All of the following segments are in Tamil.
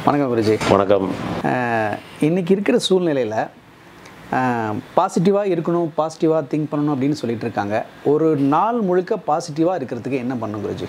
வணக்கம் குருஜி வணக்கம் அஹ், இன்னைக்கு இருக்கிற சூழ்நிலையில் பாசிட்டிவாக இருக்கணும் பாசிட்டிவாக திங்க் பண்ணணும் அப்படின்னு சொல்லிட்டு இருக்காங்க ஒரு நாள் முழுக்க பாசிட்டிவாக இருக்கிறதுக்கு என்ன பண்ணணும் குருஜி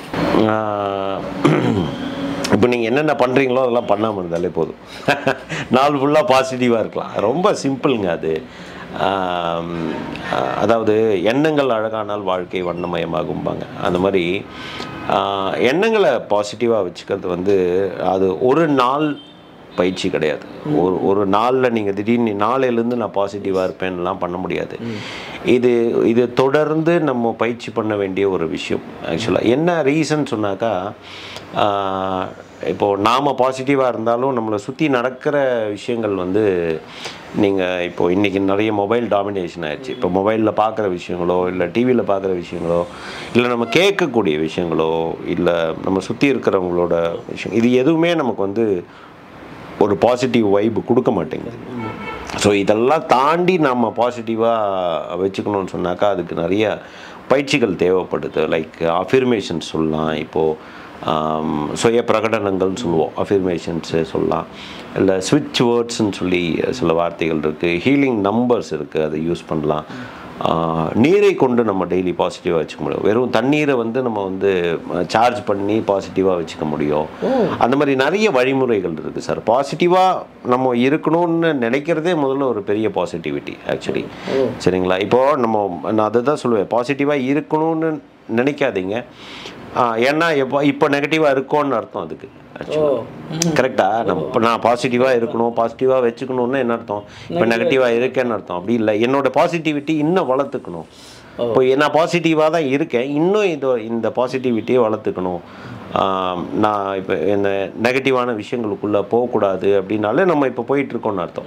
இப்போ நீங்கள் என்னென்ன பண்ணுறீங்களோ அதெல்லாம் பண்ணாமல் இருந்தாலே போதும் நாள் ஃபுல்லாக பாசிட்டிவாக இருக்கலாம் ரொம்ப சிம்பிளுங்க அது ஆம், அஹ், அதாவது எண்ணங்கள் அழகானால் வாழ்க்கை வண்ணமயமாகும்பாங்க அந்த மாதிரி ஆஹ், எண்ணங்களை பாசிட்டிவாக வச்சுக்கிறது வந்து அது ஒரு நாள் பயிற்சி கிடையாது ஒரு ஒரு நாளில் நீங்கள் திடீர்னு நாளையிலேருந்து நான் பாசிட்டிவாக இருப்பேன்லாம் பண்ண முடியாது இது இது தொடர்ந்து நம்ம பயிற்சி பண்ண வேண்டிய ஒரு விஷயம் ஆக்சுவலாக என்ன ரீசன் சொன்னாக்கா ஆஹ், இப்போ நாம் பாசிட்டிவாக இருந்தாலும் நம்மளை சுற்றி நடக்கிற விஷயங்கள் வந்து நீங்கள் இப்போ இன்றைக்கி நிறைய மொபைல் டாமினேஷன் ஆயிடுச்சு இப்போ மொபைலில் பார்க்குற விஷயங்களோ இல்லை டிவியில் பார்க்குற விஷயங்களோ இல்லை நம்ம கேட்கக்கூடிய விஷயங்களோ இல்லை நம்ம சுற்றி இருக்கிறவங்களோட விஷயம் இது எதுவுமே நமக்கு வந்து ஒரு பாசிட்டிவ் வைப் கொடுக்க மாட்டேங்குது ஸோ இதெல்லாம் தாண்டி நம்ம பாசிட்டிவாக வச்சுக்கணும்னு சொன்னாக்கா அதுக்கு நிறைய பயிற்சிகள் தேவைப்படுது லைக் அஃபிர்மேஷன் சொல்லலாம் இப்போது சுய பிரகடனங்கள்னு சொல்லுவோம் அஃபிர்மேஷன்ஸு சொல்லலாம் இல்லை ஸ்விட்ச் வேர்ட்ஸ்ன்னு சொல்லி சில வார்த்தைகள் இருக்குது ஹீலிங் நம்பர்ஸ் இருக்குது அதை யூஸ் பண்ணலாம் ஆஹ் நீரை கொண்டு நம்ம டெய்லி பாசிட்டிவாக வச்சுக்க முடியும் வெறும் தண்ணீரை வந்து நம்ம வந்து சார்ஜ் பண்ணி பாசிட்டிவாக வச்சுக்க முடியும் அந்த மாதிரி நிறைய வழிமுறைகள் இருக்குது சார் பாசிட்டிவாக நம்ம இருக்கணும்னு நினைக்கிறதே முதல்ல ஒரு பெரிய பாசிட்டிவிட்டி ஆக்சுவலி சரிங்களா இப்போது நம்ம நான் அதை தான் சொல்லுவேன் பாசிட்டிவாக இருக்கணும்னு நினைக்காதீங்க ஆஹ் ஏன்னா எப்போ இப்போ நெகட்டிவாக இருக்கோன்னு அர்த்தம் அதுக்கு ஆக்சுவலாக கரெக்டாக நம்ம இப்போ நான் பாசிட்டிவாக இருக்கணும் பாசிட்டிவாக வச்சுக்கணும்னு என்ன அர்த்தம் இப்போ நெகட்டிவாக இருக்கேன்னு அர்த்தம் அப்படி இல்லை என்னோட பாசிட்டிவிட்டி இன்னும் வளர்த்துக்கணும் இப்போ நான் பாசிட்டிவாக தான் இருக்கேன் இன்னும் இதோ இந்த பாசிட்டிவிட்டியை வளர்த்துக்கணும் ஆம், நான் இப்போ என்ன நெகட்டிவான விஷயங்களுக்குள்ளே போகக்கூடாது அப்படின்னாலே நம்ம இப்போ போயிட்டுருக்கோம்னு அர்த்தம்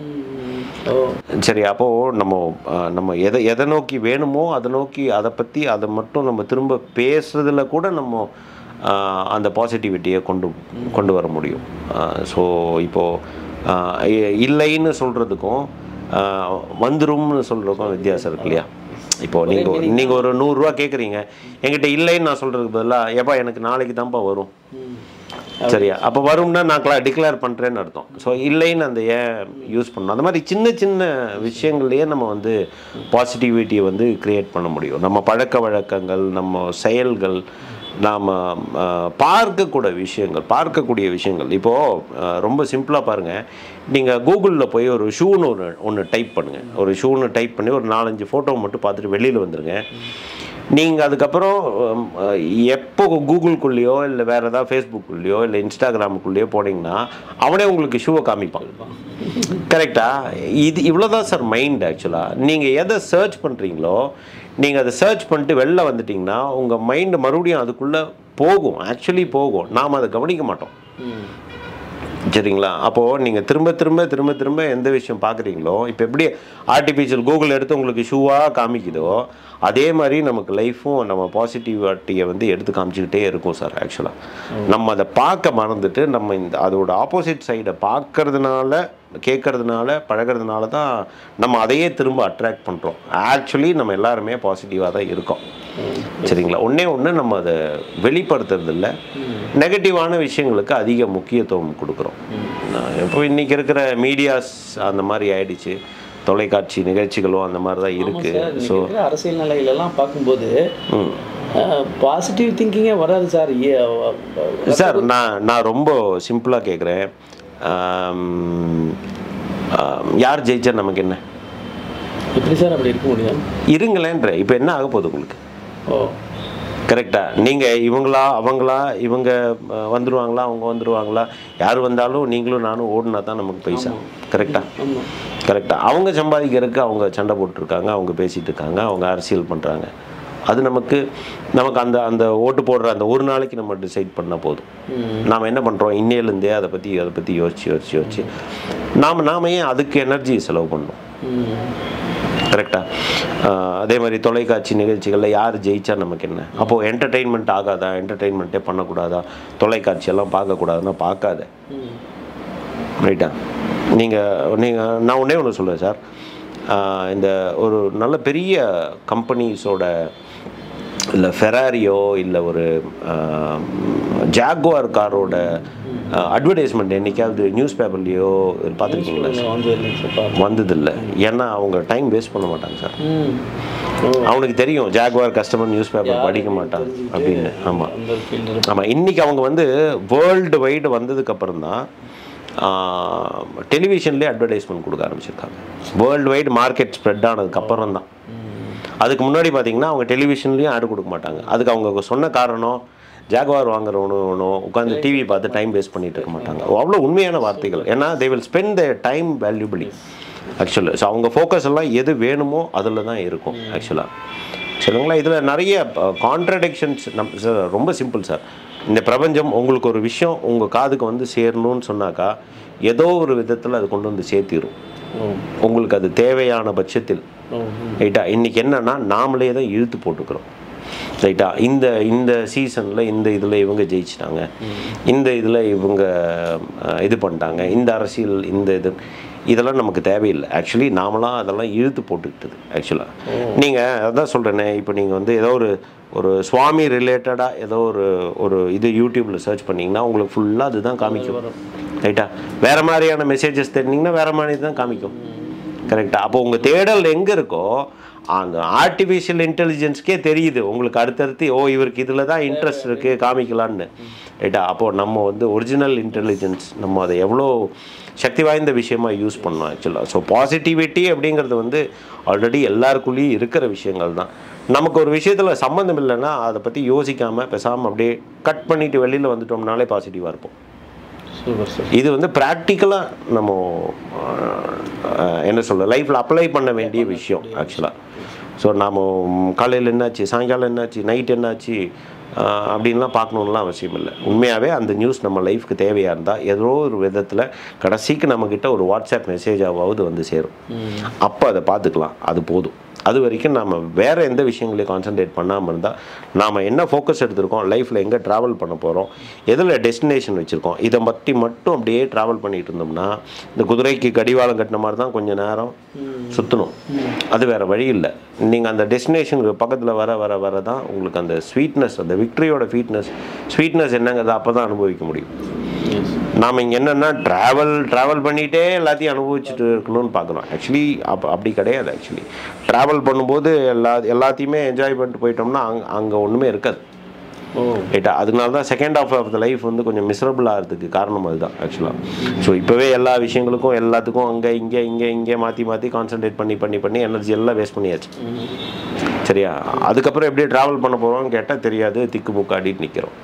சரி அப்போது நம்ம ஆஹ், நம்ம எதை எதை நோக்கி வேணுமோ அதை நோக்கி அதை பற்றி அதை மட்டும் நம்ம திரும்ப பேசுறதுல கூட நம்ம ஆஹ், அந்த பாசிட்டிவிட்டியை கொண்டு கொண்டு வர முடியும் ஸோ இப்போது இல்லைன்னு சொல்கிறதுக்கும் வந்துரும்னு சொல்கிறதுக்கும் வித்தியாசம் இருக்கு இல்லையா இப்போது நீங்கள் நீங்கள் ஒரு நூறுரூவா கேட்குறீங்க என்கிட்ட இல்லைன்னு நான் சொல்கிறதுக்கு பதிலாக ஏப்பா எனக்கு நாளைக்கு தான்ப்பா வரும் சரியா அப்போ வரும்னா நான் கிளா டிக்ளேர் பண்ணுறேன்னு அர்த்தம் ஸோ இல்லைன்னு அந்த ஏன் யூஸ் பண்ணணும் அந்த மாதிரி சின்ன சின்ன விஷயங்கள்லேயே நம்ம வந்து பாசிட்டிவிட்டியை வந்து க்ரியேட் பண்ண முடியும் நம்ம பழக்க வழக்கங்கள் நம்ம செயல்கள் நாம் பார்க்கக்கூட விஷயங்கள் பார்க்கக்கூடிய விஷயங்கள் இப்போது ரொம்ப சிம்பிளாக பாருங்கள் நீங்கள் கூகுளில் போய் ஒரு ஷூன்னு ஒரு ஒன்று டைப் பண்ணுங்கள் ஒரு ஷூன்னு டைப் பண்ணி ஒரு நாலஞ்சு ஃபோட்டோ மட்டும் பார்த்துட்டு வெளியில் வந்துருங்க நீங்கள் அதுக்கப்புறம் ஹம், அஹ், எப்போ கூகுள்குள்ளேயோ இல்லை வேறு ஏதாவது ஃபேஸ்புக்குள்ளேயோ இல்லை இன்ஸ்டாகிராமுக்குள்ளேயோ போனீங்கன்னா அவனே உங்களுக்கு ஷூவை காமிப்பான் கரெக்டா இது இவ்வளோதான் சார் மைண்ட் ஆக்சுவலாக நீங்கள் எதை சர்ச் பண்ணுறீங்களோ நீங்கள் அதை சர்ச் பண்ணிட்டு வெளில வந்துட்டிங்கன்னா உங்கள் மைண்டு மறுபடியும் அதுக்குள்ளே போகும் ஆக்சுவலி போகும் நாம் அதை கவனிக்க மாட்டோம் சரிங்களா அப்போது நீங்கள் திரும்ப திரும்ப திரும்ப திரும்ப எந்த விஷயம் பார்க்குறீங்களோ இப்போ எப்படி ஆர்டிஃபிஷியல் கூகுள் எடுத்து உங்களுக்கு ஷூவாக காமிக்குதோ அதே மாதிரி நமக்கு லைஃப்பும் நம்ம பாசிட்டிவிட்டியை வந்து எடுத்து காமிச்சிக்கிட்டே இருக்கும் சார் ஆக்சுவலாக நம்ம அதை பார்க்க மறந்துட்டு நம்ம இந்த அதோட ஆப்போசிட் சைடை பார்க்கறதுனால கேட்கறதுனால பழகிறதுனால தான் நம்ம அதையே திரும்ப அட்ராக்ட் பண்ணுறோம் ஆக்சுவலி நம்ம எல்லாருமே பாசிட்டிவாக தான் இருக்கோம் சரிங்களா ஒன்றே ஒன்று நம்ம அதை வெளிப்படுத்துறது இல்லை நெகட்டிவான விஷயங்களுக்கு அதிக முக்கியத்துவம் கொடுக்குறோம் இப்போ இன்றைக்கி இருக்கிற மீடியாஸ் அந்த மாதிரி ஆயிடுச்சு தொலைக்காட்சி நிகழ்ச்சிகளும் அந்த மாதிரி தான் இருக்குது ஸோ அரசியல் நிலையிலலாம் பார்க்கும்போது பாசிட்டிவ் திங்கிங்கே வராது சார் சார் நான் நான் ரொம்ப சிம்பிளாக கேட்குறேன் யார் ஜெயிச்சா நமக்கு என்ன எப்படி சார் அப்படி இருக்க முடியும் இருங்களேன்ற இப்போ என்ன ஆக போகுது உங்களுக்கு ஓ கரெக்டாக நீங்கள் இவங்களா அவங்களா இவங்க அஹ், வந்துருவாங்களா அவங்க வந்துருவாங்களா யார் வந்தாலும் நீங்களும் நானும் ஓடினா தான் நமக்கு பைசா கரெக்டாக ஆமாம் கரெக்டாக அவங்க சம்பாதிக்கிறதுக்கு அவங்க சண்டை போட்டுருக்காங்க அவங்க பேசிகிட்டு இருக்காங்க அவங்க அரசியல் பண்ணுறாங்க அது நமக்கு நமக்கு அந்த அந்த ஓட்டு போடுற அந்த ஒரு நாளைக்கு நம்ம டிசைட் பண்ணால் போதும் நாம் என்ன பண்ணுறோம் இன்னையிலேருந்தே அதை பற்றி அதை பற்றி யோசிச்சு யோசிச்சு யோசிச்சு நாம் நாம ஏன் அதுக்கு எனர்ஜி செலவு பண்ணணும் கரெக்டாக அதே மாதிரி தொலைக்காட்சி நிகழ்ச்சிகளில் யார் ஜெயிச்சா நமக்கு என்ன அப்போது என்டர்டெயின்மெண்ட் ஆகாதா என்டர்டெயின்மெண்ட்டே பண்ணக்கூடாதா தொலைக்காட்சியெல்லாம் பார்க்கக்கூடாதுன்னா பார்க்காத ரைட்டா நீங்கள் நீங்கள் நான் ஒன்றே ஒன்று சொல்லுவேன் சார் ஆஹ் இந்த ஒரு நல்ல பெரிய கம்பெனிஸோட இல்லை ஃபெராரியோ இல்லை ஒரு ஜாகுவார் காரோட அட்வர்டைஸ்மெண்ட் என்னைக்காவது நியூஸ் பேப்பர்லேயோ பார்த்துருக்கீங்களா வந்து இல்லைங்க சார் பாருங்க. வந்ததில்லை ஏன்னா அவங்க டைம் வேஸ்ட் பண்ண மாட்டாங்க சார் ம் ஓ அவனுக்கு தெரியும் ஜாகுவார் கஸ்டமர் நியூஸ் பேப்பர் படிக்க மாட்டான் அப்படின்னு ஆமாம் அந்த ஃபீல்டு ஆமாம் இன்றைக்கி அவங்க வந்து வேர்ல்டு வைடு வந்ததுக்கப்புறம் தான் டெலிவிஷன்லேயே அட்வர்டைஸ்மெண்ட் கொடுக்க ஆரம்பிச்சிருக்காங்க வேர்ல்டு வைடு மார்க்கெட் ஸ்ப்ரெட் ஆனதுக்கப்புறம் தான் அதுக்கு முன்னாடி பார்த்தீங்கன்னா அவங்க டெலிவிஷன்லேயும் ஆடு கொடுக்க மாட்டாங்க அதுக்கு அவங்க சொன்ன காரணம் ஜாகுவார் வாங்குறவனோ உட்காந்து டிவி பார்த்து டைம் வேஸ்ட் பண்ணிட்டு இருக்க மாட்டாங்க அவ்வளோ உண்மையான வார்த்தைகள் ஏன்னா they will spend the time valuably ஆக்சுவலாக ஸோ அவங்க ஃபோக்கஸ் எல்லாம் எது வேணுமோ அதில் தான் இருக்கும் ஆக்சுவலாக சரிங்களா இதில் நிறைய கான்ட்ரடிக்ஷன்ஸ் நம் சார் ரொம்ப சிம்பிள் சார் இந்த பிரபஞ்சம் உங்களுக்கு ஒரு விஷயம் உங்கள் காதுக்கு வந்து சேரணும்னு சொன்னாக்கா ஏதோ ஒரு விதத்தில் அது கொண்டு வந்து சேர்த்திரும் ஓ உங்களுக்கு அது தேவையான பட்சத்தில் ஓ ரைட்டா இன்னைக்கு என்னன்னா நாமளே தான் இழுத்து போட்டுக்கிறோம் ரைட்டா இந்த இந்த சீசனில் இந்த இதில் இவங்க ஜெயிச்சிட்டாங்க இந்த இதில் இவங்க அஹ், இது பண்ணிட்டாங்க இந்த அரசியல் இந்த இது இதெல்லாம் நமக்கு தேவையில்லை ஆக்சுவலி நாமளாக அதெல்லாம் இழுத்து போட்டுக்கிட்டது ஆக்சுவலாக நீங்கள் அதான் சொல்கிறேனே இப்போ நீங்கள் வந்து ஏதோ ஒரு ஒரு சுவாமி ரிலேட்டடாக ஏதோ ஒரு ஒரு இது யூடியூப்பில் சர்ச் பண்ணிங்கன்னா உங்களுக்கு ஃபுல்லாக அதுதான் காமிக்கும் ரைட்டா வேறு மாதிரியான மெசேஜஸ் தெரிஞ்சிங்கன்னா வேறு மாதிரி தான் காமிக்கும் கரெக்டாக அப்போ உங்கள் தேடல் எங்கே இருக்கோ அந்த ஆர்டிஃபிஷியல் இன்டெலிஜென்ஸ்க்கே தெரியுது உங்களுக்கு அடுத்தடுத்து ஓ இவருக்கு இதில் தான் இன்ட்ரெஸ்ட் இருக்குது காமிக்கலான்னு ரைட்டா அப்போது நம்ம வந்து ஒரிஜினல் இன்டெலிஜென்ஸ் நம்ம அதை எவ்வளோ சக்தி வாய்ந்த விஷயமா யூஸ் பண்ணோம் ஆக்சுவலாக ஸோ பாசிட்டிவிட்டி அப்படிங்கிறது வந்து ஆல்ரெடி எல்லாருக்குள்ளேயும் இருக்கிற விஷயங்கள் தான் நமக்கு ஒரு விஷயத்தில் சம்மந்தம் இல்லைன்னா அதை பற்றி யோசிக்காமல் பேசாமல் அப்படியே கட் பண்ணிட்டு வெளியில் வந்துட்டோம்னாலே பாசிட்டிவாக இருப்போம் சூப்பர் சார் இது வந்து ப்ராக்டிக்கலாக நம்ம அஹ், என்ன சொல்ல லைஃப்பில் அப்ளை பண்ண வேண்டிய விஷயம் ஆக்சுவலாக ஸோ நாம் காலையில் என்னாச்சு சாயங்காலம் என்னாச்சு நைட் என்னாச்சு அஹ், அப்படின்லாம் பார்க்கணுன்னுலாம் அவசியம் இல்லை உண்மையாகவே அந்த நியூஸ் நம்ம லைஃப்க்கு தேவையாக இருந்தால் ஏதோ ஒரு விதத்தில் கடைசிக்கு நம்மக்கிட்ட ஒரு வாட்ஸ்அப் மெசேஜாவது வந்து சேரும் அப்போ அதை பார்த்துக்கலாம் அது போதும் அது வரைக்கும் நாம் வேறு எந்த விஷயங்களையும் கான்சென்ட்ரேட் பண்ணாமல் இருந்தால் நாம் என்ன ஃபோக்கஸ் எடுத்திருக்கோம் லைஃப்பில் எங்கே ட்ராவல் பண்ண போகிறோம் எதில் டெஸ்டினேஷன் வச்சுருக்கோம் இதை பற்றி மட்டும் அப்படியே ட்ராவல் பண்ணிட்டு இருந்தோம்னா இந்த குதிரைக்கு கடிவாளம் கட்டின மாதிரி தான் கொஞ்சம் நேரம் சுற்றணும் அது வேறு வழி இல்லை நீங்கள் அந்த டெஸ்டினேஷனுக்கு பக்கத்தில் வர வர வர தான் உங்களுக்கு அந்த ஸ்வீட்னஸ் அந்த விக்டரியோட ஸ்வீட்னஸ் ஸ்வீட்னஸ் என்னங்கிறத அப்போ தான் அனுபவிக்க முடியும் நாம் இங்கே என்னென்னா ட்ராவல் ட்ராவல் பண்ணிகிட்டே எல்லாத்தையும் அனுபவிச்சுட்டு இருக்கணும்னு பார்க்குறோம் ஆக்சுவலி அப் அப்படி கிடையாது ஆக்சுவலி ட்ராவல் பண்ணும்போது எல்லா எல்லாத்தையுமே என்ஜாய் பண்ணிட்டு போயிட்டோம்னா அங்கே அங்கே ஒன்றுமே இருக்காது ஓ ரைட்டா அதனால தான் second half of the life வந்து கொஞ்சம் மிசரபிள் ஆகிறதுக்கு காரணம் அதுதான் ஆக்சுவலாக ஸோ இப்போவே எல்லா விஷயங்களுக்கும் எல்லாத்துக்கும் அங்கே இங்கே இங்கே இங்கே மாற்றி மாற்றி கான்சென்ட்ரேட் பண்ணி பண்ணி பண்ணி எனர்ஜி எல்லாம் வேஸ்ட் பண்ணியாச்சு சரியா அதுக்கப்புறம் எப்படி ட்ராவல் பண்ண போகிறோம்னு கேட்டால் தெரியாது திக்கு முக்காடிட்டு நிற்கிறோம்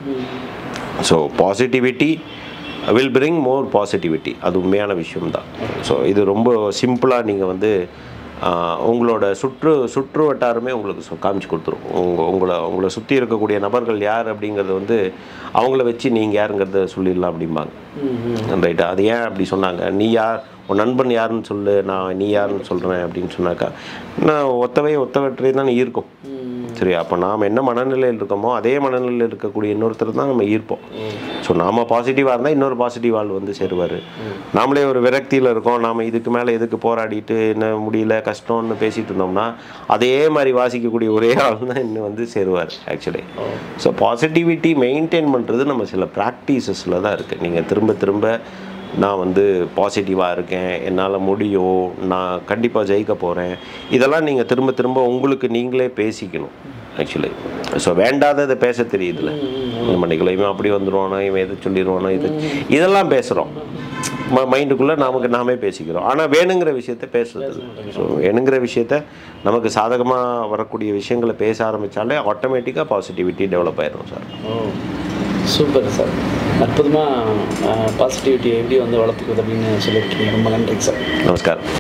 so positivity will bring more positivity அது உண்மையான விஷயம்தான் ஸோ இது ரொம்ப சிம்பிளாக நீங்கள் வந்து ஆஹ், உங்களோட சுற்று சுற்று வட்டாரமே உங்களுக்கு சொ- காமிச்சு கொடுத்துரும் உங்கள் உங்களை உங்களை சுற்றி இருக்கக்கூடிய நபர்கள் யார் அப்படிங்கிறத வந்து அவங்கள வச்சு நீங்கள் யாருங்கிறத சொல்லிடலாம் அப்படிம்பாங்க ரைட்டா அது ஏன் அப்படி சொன்னாங்க நீ யார் உன் நண்பன் யாருன்னு சொல்லு நான் நீ யாருன்னு சொல்கிறேன் அப்படின்னு சொன்னாக்கா நான் ஒத்தவை ஒத்தவற்றை தான் ஈர்க்கும் சரி அப்போ நாம் என்ன மனநிலையில் இருக்கோமோ அதே மனநிலையில் இருக்கக்கூடிய இன்னொருத்தர் தான் நம்ம ஈர்ப்போம் ஸோ நாம பாசிட்டிவாக இருந்தால் இன்னொரு பாசிட்டிவ் ஆள் வந்து சேருவார் நாமளே ஒரு விரக்தியில் இருக்கோம் நாம் இதுக்கு மேலே எதுக்கு போராடிட்டு என்ன முடியல கஷ்டம்னு பேசிட்டு இருந்தோம்னா அதே மாதிரி வாசிக்கக்கூடிய ஒரே ஆள் தான் இன்னும் வந்து சேருவார் ஆக்சுவலி ஸோ பாசிட்டிவிட்டி மெயின்டைன் பண்ணுறது நம்ம சில ப்ராக்டிசஸில் தான் இருக்குது நீங்கள் திரும்ப திரும்ப நான் வந்து பாசிட்டிவாக இருக்கேன் என்னால் முடியும் நான் கண்டிப்பாக ஜெயிக்க போகிறேன் இதெல்லாம் நீங்கள் திரும்ப திரும்ப உங்களுக்கு நீங்களே பேசிக்கணும் ஆக்சுவலி ஸோ வேண்டாததை பேச தெரியுதுல்ல நம்ம நிகழ இவன் அப்படி வந்துடுவானோ இவன் எதை சொல்லிடுவானோ இது இதெல்லாம் பேசுகிறோம் ம மைண்டுக்குள்ளே நமக்கு நாமே பேசிக்கிறோம் ஆனால் வேணுங்கிற விஷயத்த பேசுறது ஸோ வேணுங்கிற விஷயத்த நமக்கு சாதகமாக வரக்கூடிய விஷயங்களை பேச ஆரம்பித்தாலே ஆட்டோமேட்டிக்காக பாசிட்டிவிட்டி டெவலப் ஆயிடும் சார் ஓ சூப்பர் சார் அற்புதமாக பாசிட்டிவிட்டி எப்படி வந்து வளர்த்துக்குது அப்படின்னு சொல்லியிருக்கீங்க ரொம்ப நன்றி சார் நமஸ்காரம்